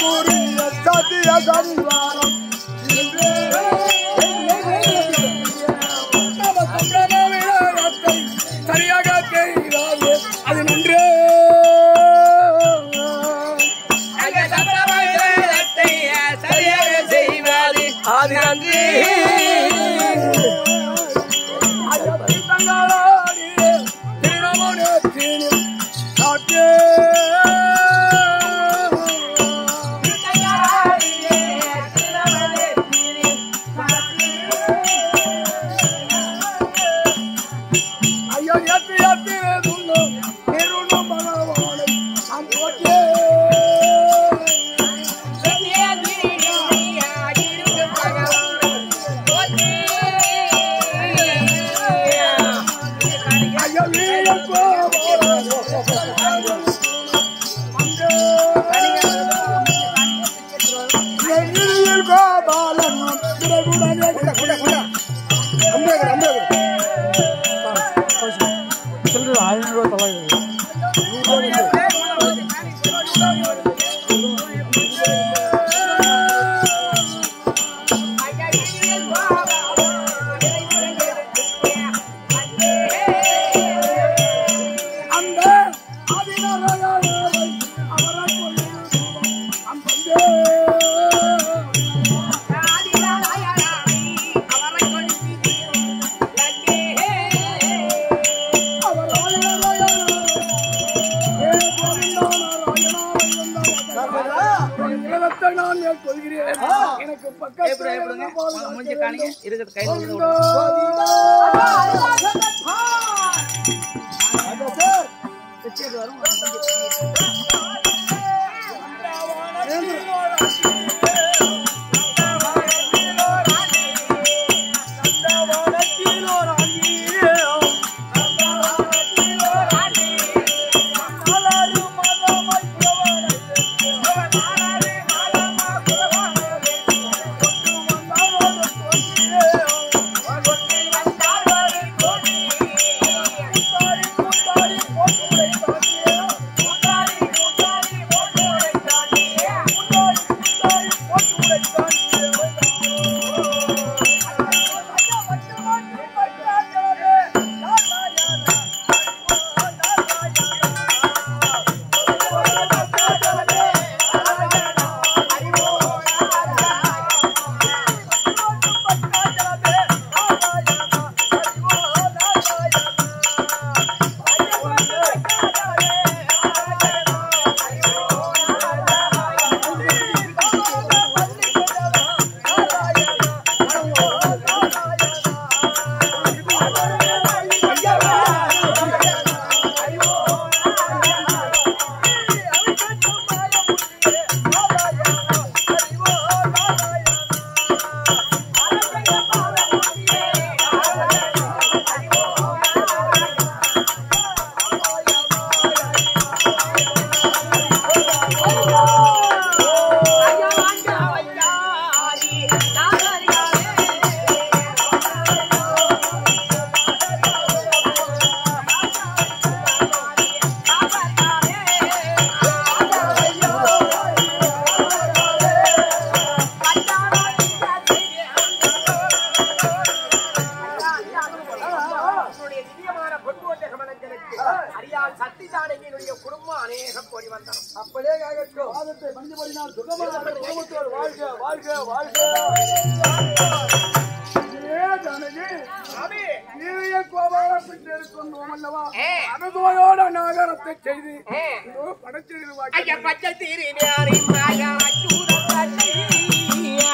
கூறிய சத்திய சன்மானம் சரியாக தெரியாது அது நன்றே சரியாக செய்வாது அது நன்றி ஐயோ எத்து எத்து துண்ணும் நிருணம் பகவானை நாம் போற்றே ஐயோ வீரம் நெஞ்சில் கோபாலன் பிறகுடனே குட குட குட அம்பே குட அம்பே குட சொல்றது ஆயிரம் ரூபாய் தொள்ளாயிரம் அந்த ஆதிநாராயணனை அவரால் கொள்ளும் அம்பந்தே அவர் ஆதிநாராயணன் ஏ கோவிந்தாநாராயணா இலவத்தை நான் மேற்கொள்கிறேன் எனக்கு பக்கத்தில் மூஞ்சி காணிங்க இருக்கிறது கையில் இருந்து அறியால் சக்தி ஜானகியினுடைய குடும்பம் அநேகம் கோடி வந்தனம் அப்படியே கேட்கும் பாதத்தை பணிபடினால் சுகமாக குடும்பத்தோடு வாழ்க வாழ்க வாழ்க ஏ ஜானகி சாமி நீரிய கோபால பெற்றிருக்கின்றோம் அல்லவா ஏ. அனுதுவையோட நாகரத்தை செய்து ஏ. இதோ படைச்சிரு ஐயா பச்சை தீரினாரி மாயா சூரத்தையா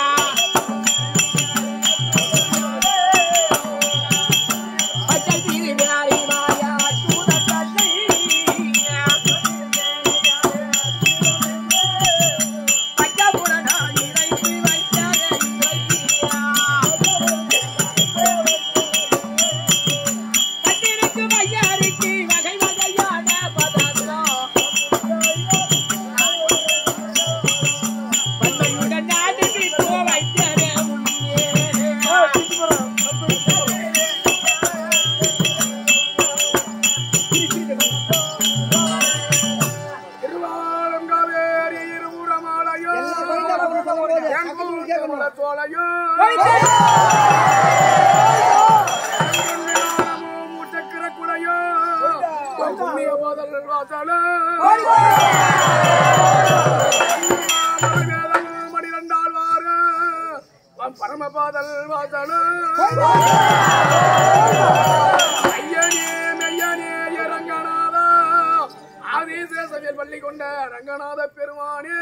பச்சை தீரினாரி மாயா சூரத்தையா பச்சை புலனாய் இறைச்சி வைத்தாரே இறைச்சியா பட்டிருக்கு வையாருக்கு வகை வகையான பதார்த்தம் செங்கூட்ட தோலையோ முட்டக்கிற குலையோ புண்ணிய போதல் வாசலோ மணிரண்டால் வாரு பரமபாதல் வாசலோ ஐயனே மெய்யனே ரங்கநாதா ஆதிசேசவியல் பள்ளி கொண்ட ரங்கநாத பெருமானே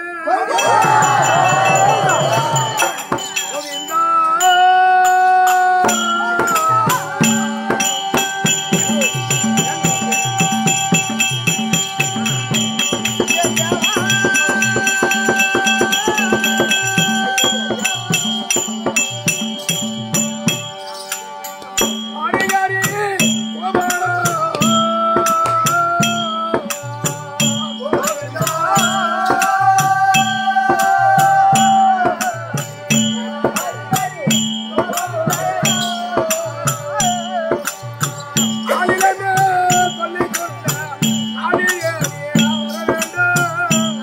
கோவிந்தா ஹரிஹரி கோபாலா கோவிந்தா ஆளிலமே பள்ளி கொண்ட ஆளியே வர வேண்டும்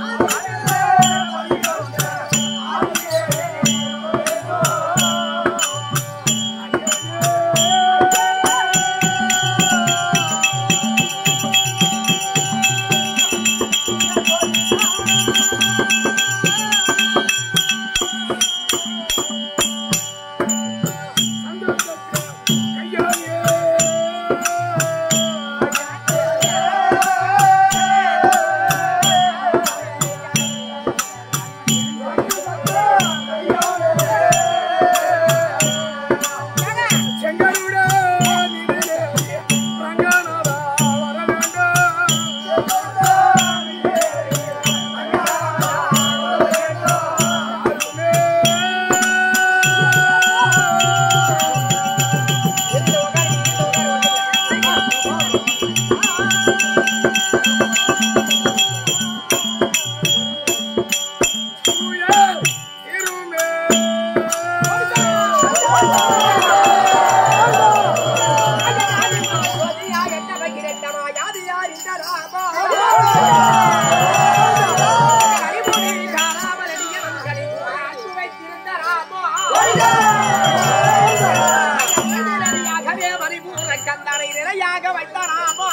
நிலையாக வைத்தாராமா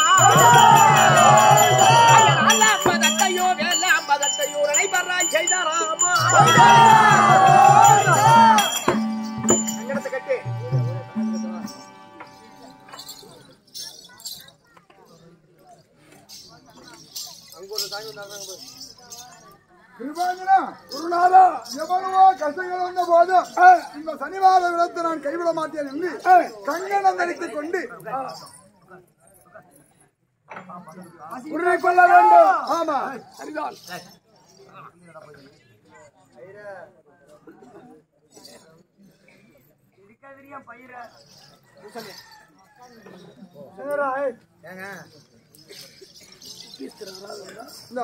பதத்தையோ வேலாம் பதத்தையோ நடைபெறாய் செய்தாராமா சங்கடத்தை கட்டு கிருபாஞ்சனா, குருநாதா, எவ்வளவோ கஷ்டங்கள் வந்த போதும் இந்த சனிவார விளத்தை நான் கைவிட மாட்டேன் என்று கங்கணம் தரித்துக் கொண்டு உருளை கொள்ள வேண்டும் ஆமா சரிதான் இந்தா.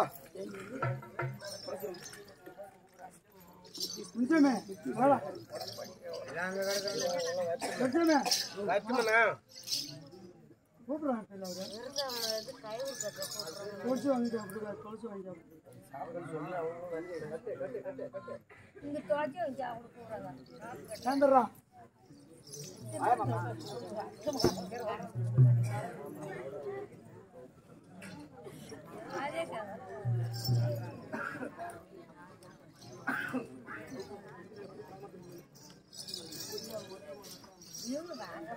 நிச்சயமே வாடா. நிச்சயமே கூப்பிடுறாங்க பிள்ளை அவரு. கொலுசு வாங்கிட்டு வா, கொலுசு வாங்கிட்டு வா. இங்க துவச்சி வச்சா அவங்க கூப்பிடுறாங்க சேர்ந்துடுறான். அதே கதை இவங்க வாங்க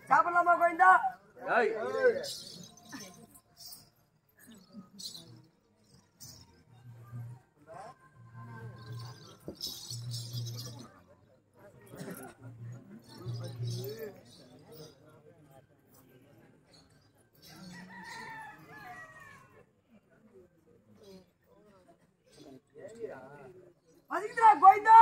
சாப்பிடலாமா கோயந்தா பசிக்குதுடா கோயந்தா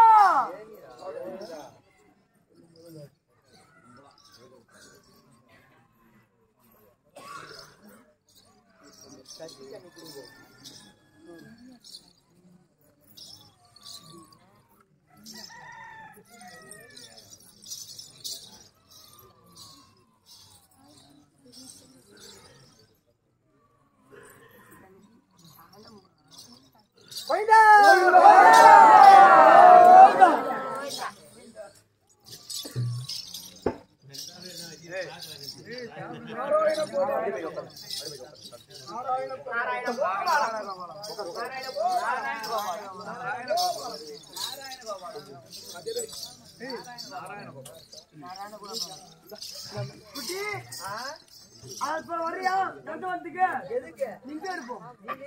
குட்டி அப்புறம் வரியா தண்டவத்துக்கு எதுக்கு நீங்க இருப்போம்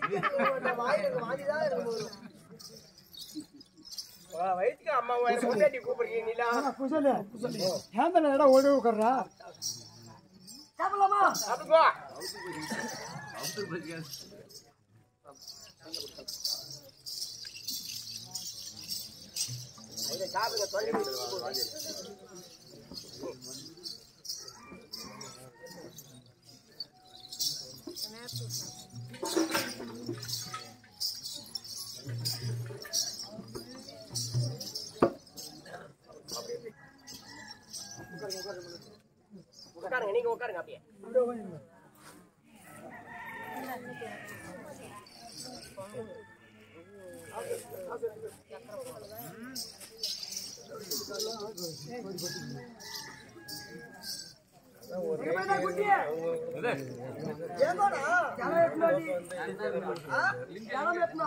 வயிற்றுக்கு அம்மா பொண்டாட்டி கூப்பிடுறீங்க நீலா சாப்பிடலாமா சாப்பிடுங்கோ உட்காருங்க நீங்க உட்காருங்க அப்படியே எங்கடா குட்டி ஏமாடா ஜலம் எத்தனாடி ஜலம் எத்தனா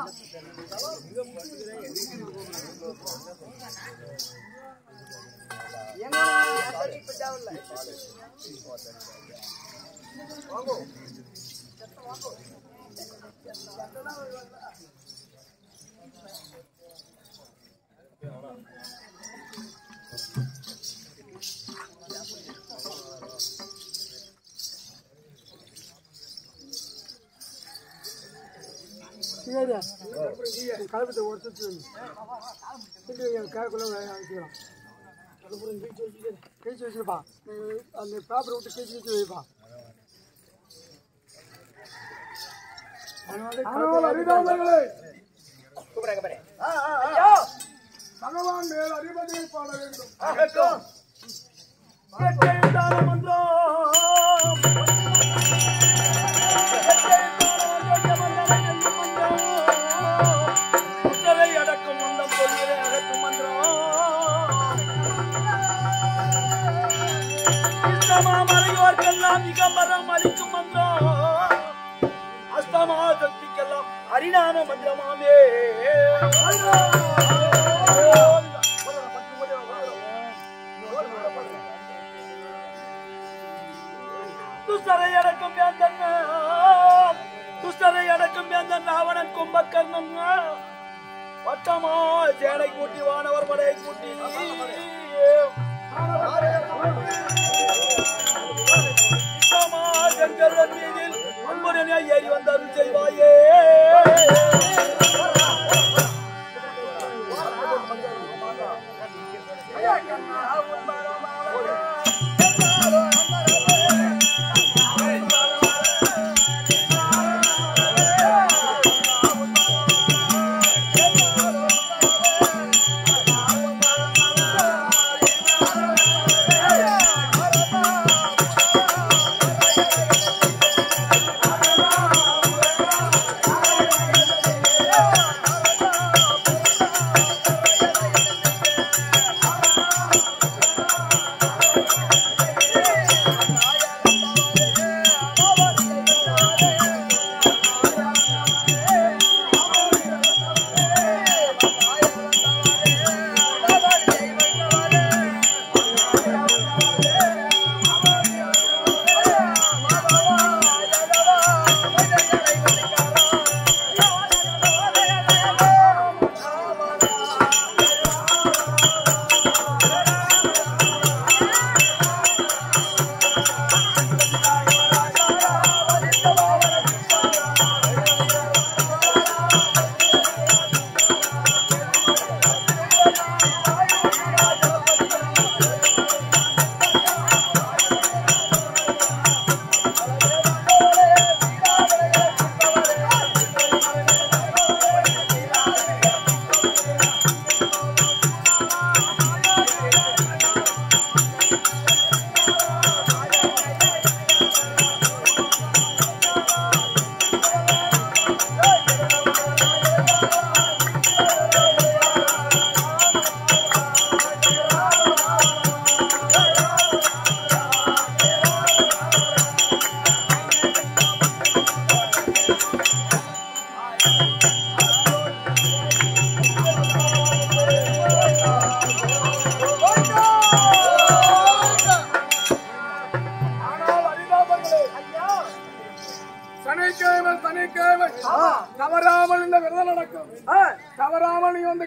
கலப்பத்தை ஒருத்தர் கேக்குள்ள வச்சுக்கலாம் கேச்சு வச்சிருப்பா அந்த பேப்பரை விட்டு கேச்சு வச்சு வைப்பா அறிவாளர்களே கூப்பிடுறாங்க பாரு பகவான் மேல் அறிவதை பாட வேண்டும் அடக்கும் மந்தம் சொல்கிறேன் அகற்றும் மந்திரம் மறையோர்க்கெல்லாம் மிகமரம் அளிக்கும் மந்திரம் அஸ்தமா சக்திக்கெல்லாம் ஹரிநாம மந்திரமாமே துஷ்டரை அடக்கும் வேந்தன் துஷ்டரை அடக்கும் வேந்தன் ராவணன் கும்பகர்ணன் வட்டமா சேனை கூட்டி வானவர் படையை கூட்டி வட்டமா செங்கரன் மீதில் அன்புடனே ஏறி வந்த அருள் செய்வாயே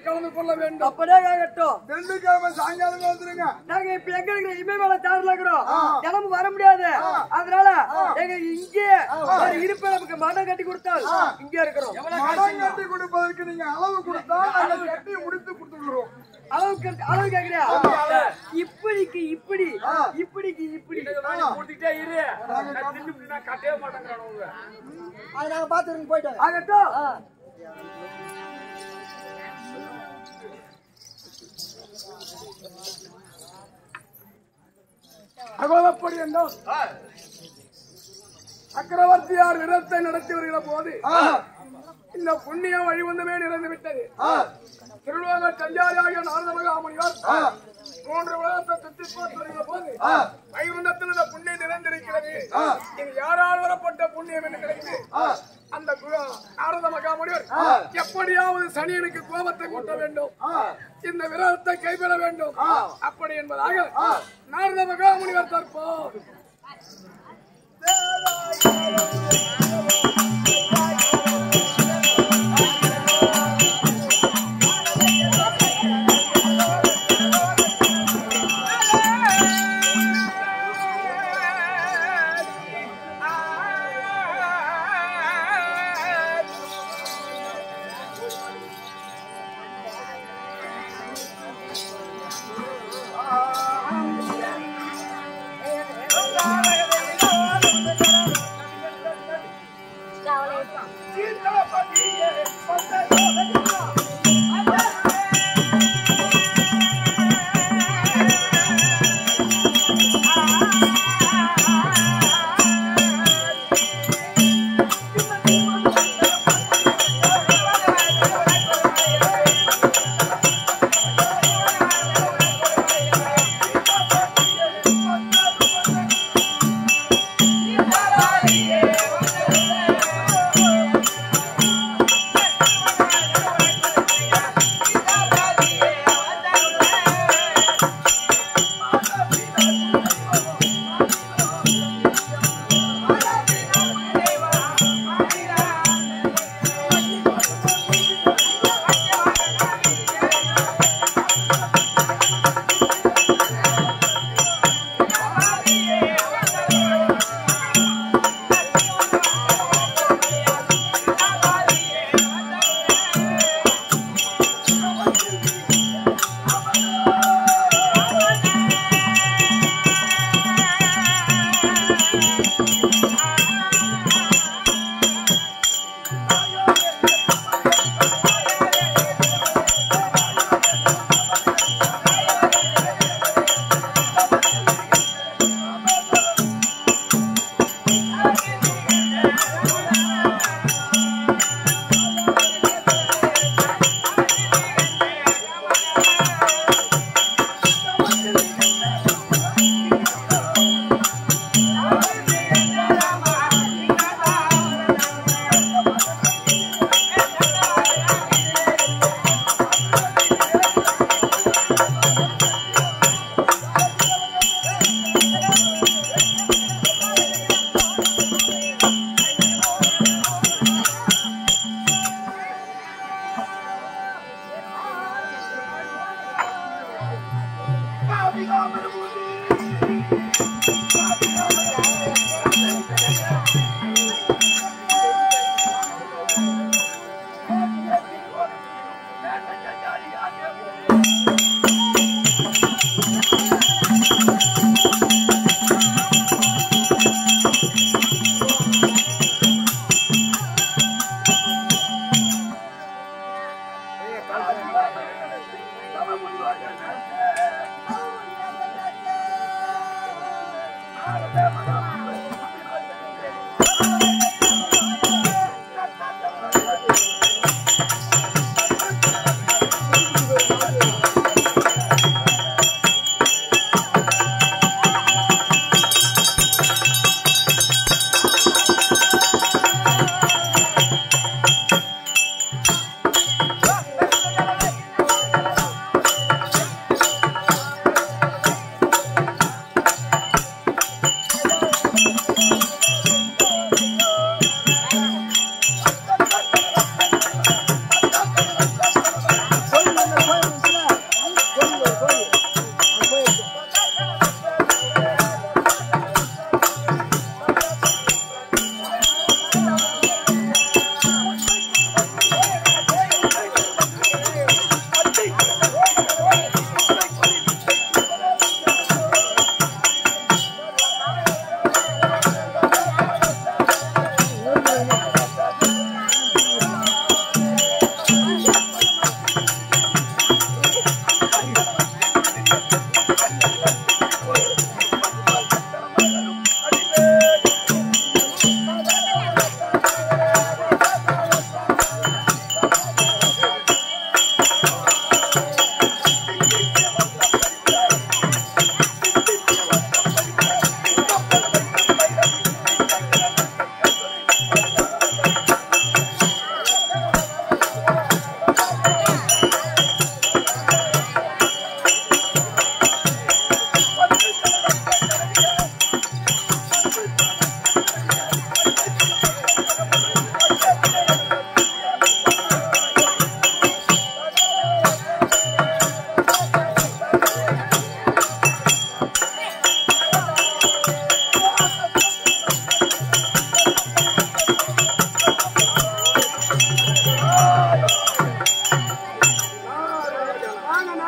கலந்து கொள்ள வேண்டும் அப்படியே ஆகட்டும் வெள்ளிக்கிழமை சாயங்காலம் வந்துருங்க நாங்க இப்ப எங்க இருக்கிற இமயமலை தாண்டில் இருக்கிறோம் தினமும் வர முடியாது அதனால எங்க இங்கே ஒரு இருப்பை நமக்கு மனம் கட்டி கொடுத்தால் இங்க இருக்கிறோம் மடம் கட்டி கொடுப்பதற்கு நீங்க அளவு கொடுத்தா நாங்க கட்டி முடித்து கொடுத்துக்கிறோம் அளவு கட்டு- அளவு கேக்குறியா இப்படிக்கு இப்படி இப்படிக்கு இப்படி கொடுத்துட்டே இரு நான் தின்னு நான் கட்டவே மாட்டேங்கிறானுங்க அது நாங்க பாத்துருங்க போயிட்டு ஆகட்டும் அகோதப்படி என்றால் சக்கரவர்த்தியார் விரத்தை நடத்தி வருகிற போது இந்த புண்ணியம் வழிவந்தமே நிறைந்து விட்டது திருலோக தஞ்சாரியாகிய நாரத மகாமுனிவர் மூன்று உலகத்தை சுற்றி பார்த்து வருகிற போது வைகுண்டத்தில் இந்த புண்ணியம் நிறைந்திருக்கிறது இது யாரால் வரப்பட்ட புண்ணியம் என்று கிடைத்து அந்த குரு- நாரத மகாமுனிவர் எப்படியாவது சனியனுக்கு கோபத்தை கூட்ட வேண்டும் இந்த விரதத்தை கைப்பெற வேண்டும் அப்படி என்பதாக நாரத மகாமுனிவர் தற்போது ஆ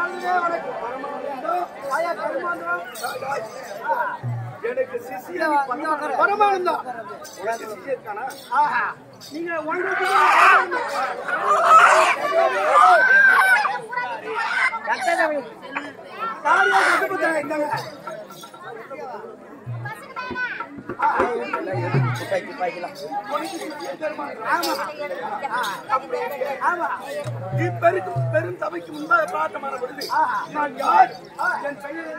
வாழ்வே வணக்கம் பரமானந்தம் ஆயா கருமாந்திரம் எனக்கு சிசியா பரமானந்தம் உனக்கு சிசியா இருக்கானா ஆஹா நீங்க ஒன்று சாரியா கட்டுப்பட்டாங்க இந்தாங்க ஆமா இப்பெருக்கும் பெரும் சபைக்கு முன்பாக பிரார்த்தமான பொழுது நான் யார் என்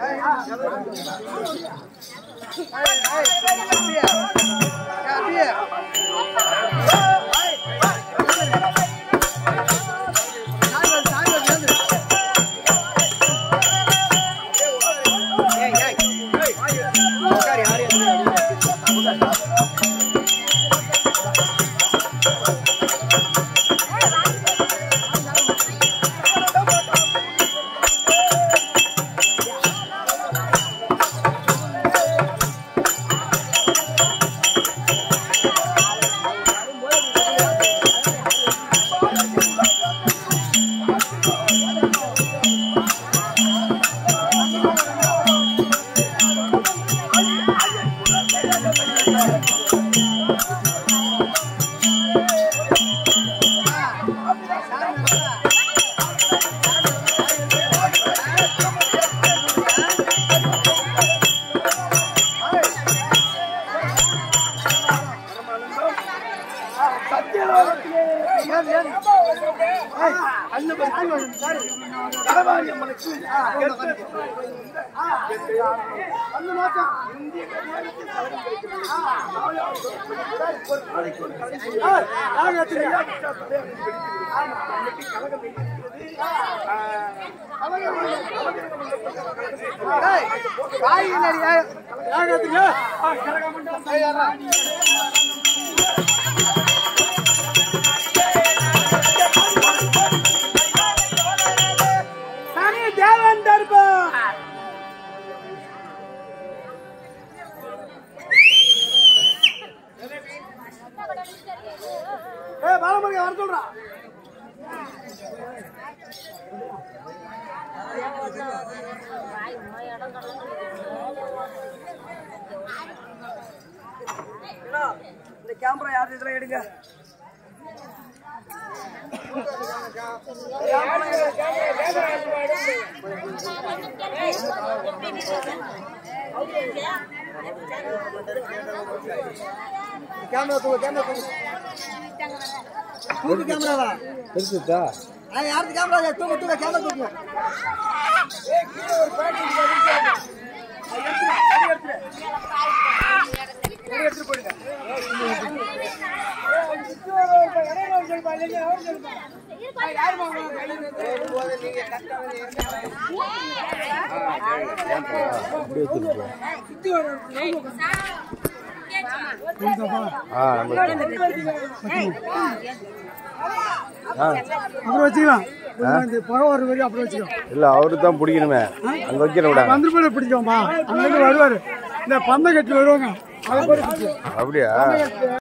சனி தேவன் தர்பா ஏ பாலமுருகன் வர சொல்றா இந்த கேமரா யார் இதுல எடுங்க கேமரா தூக்கு கேமரா தூக்கு தூக்கு கேமராவா எடுத்துட்டா ஆ யாருக்கு கேமரா தூக்கு தூக்கு கேமரா தூக்கு அப்படியே எடுத்துட்டு ஆ நம்ம ஆ அப்புறம் வச்சுக்கலாம் இந்த புறம் ஒரு வரைக்கும் அப்புறம் வச்சுக்கலாம் இல்லை அவரு தான் பிடிக்கணுமே அங்கே வைக்கிற விடாங்க வந்துருப்பதை பிடிச்சோம்பா அங்கிருந்து வருவாரு இந்த பந்த கட்டி வருவாங்க அதை போட்டு பிடிச்சோம் அப்படியா